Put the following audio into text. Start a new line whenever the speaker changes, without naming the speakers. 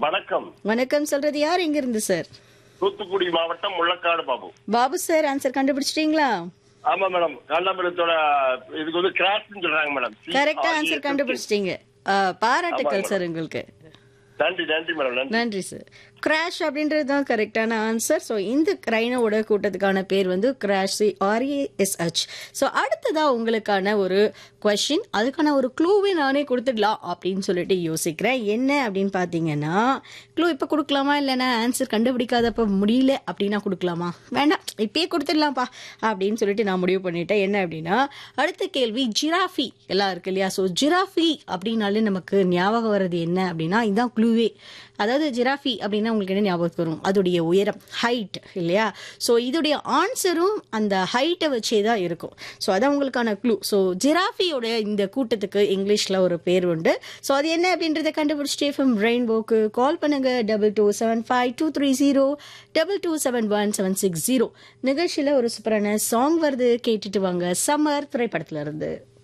வணக்கம்
வணக்கம் சொல்றது யார் எங்க இருந்து சார்
தூத்துக்குடி மாவட்டம் முள்ளக்காடு பாபு
பாபு சார் ஆன்சர் கண்டுபிடிச்சிட்டீங்களா
ஆமா மேடம் காண்டாமிரத்தோட இதுக்கு வந்து கிராஸ்ன்னு சொல்றாங்க மேடம்
கரெக்டா ஆன்சர் கண்டுபிடிச்சிட்டீங்க ஆ, பாராட்டுக்கள் சார் உங்களுக்கு
நன்றி நன்றி மேடம் நன்றி
நன்றி சார் கிராஷ் அப்படின்றது தான் கரெக்டான ஆன்சர் ஸோ இந்த கிரைனோட கூட்டத்துக்கான பேர் வந்து கிராஷ் ஆர்ஏஎஸ்ஹெச் ஸோ அடுத்ததா உங்களுக்கான ஒரு கொஷின் அதுக்கான ஒரு க்ளூவே நானே கொடுத்துடலாம் அப்படின்னு சொல்லிட்டு யோசிக்கிறேன் என்ன அப்படின்னு பார்த்தீங்கன்னா க்ளூ இப்போ கொடுக்கலாமா இல்லைன்னா ஆன்சர் கண்டுபிடிக்காதப்ப முடியல அப்படின்னா கொடுக்கலாமா வேண்டாம் இப்பயே கொடுத்துடலாம்ப்பா அப்படின்னு சொல்லிட்டு நான் முடிவு பண்ணிட்டேன் என்ன அப்படின்னா அடுத்த கேள்வி ஜிராஃபி எல்லாம் இருக்கு இல்லையா ஸோ ஜிராஃபி அப்படின்னாலே நமக்கு ஞாபகம் வர்றது என்ன அப்படின்னா இதுதான் க்ளூவே அதாவது ஜிராஃபி அப்படின்னா உங்களுக்கு என்ன ஞாபகத்துக்கு வரும் அதோடைய உயரம் ஹைட் இல்லையா ஸோ இதோடைய ஆன்சரும் அந்த ஹைட்டை வச்சே தான் இருக்கும் ஸோ அதான் உங்களுக்கான க்ளூ ஸோ ஜிராஃபியோட இந்த கூட்டத்துக்கு இங்கிலீஷில் ஒரு பேர் உண்டு ஸோ அது என்ன அப்படின்றத கண்டுபிடிச்சிட்டு எஃப்எம் ரெயின்போக்கு கால் பண்ணுங்க double two seven five two three zero double two seven one seven six zero நிகழ்ச்சியில் ஒரு சூப்பரான சாங் வருது கேட்டுட்டு வாங்க சம்மர் திரைப்படத்துல இருந்து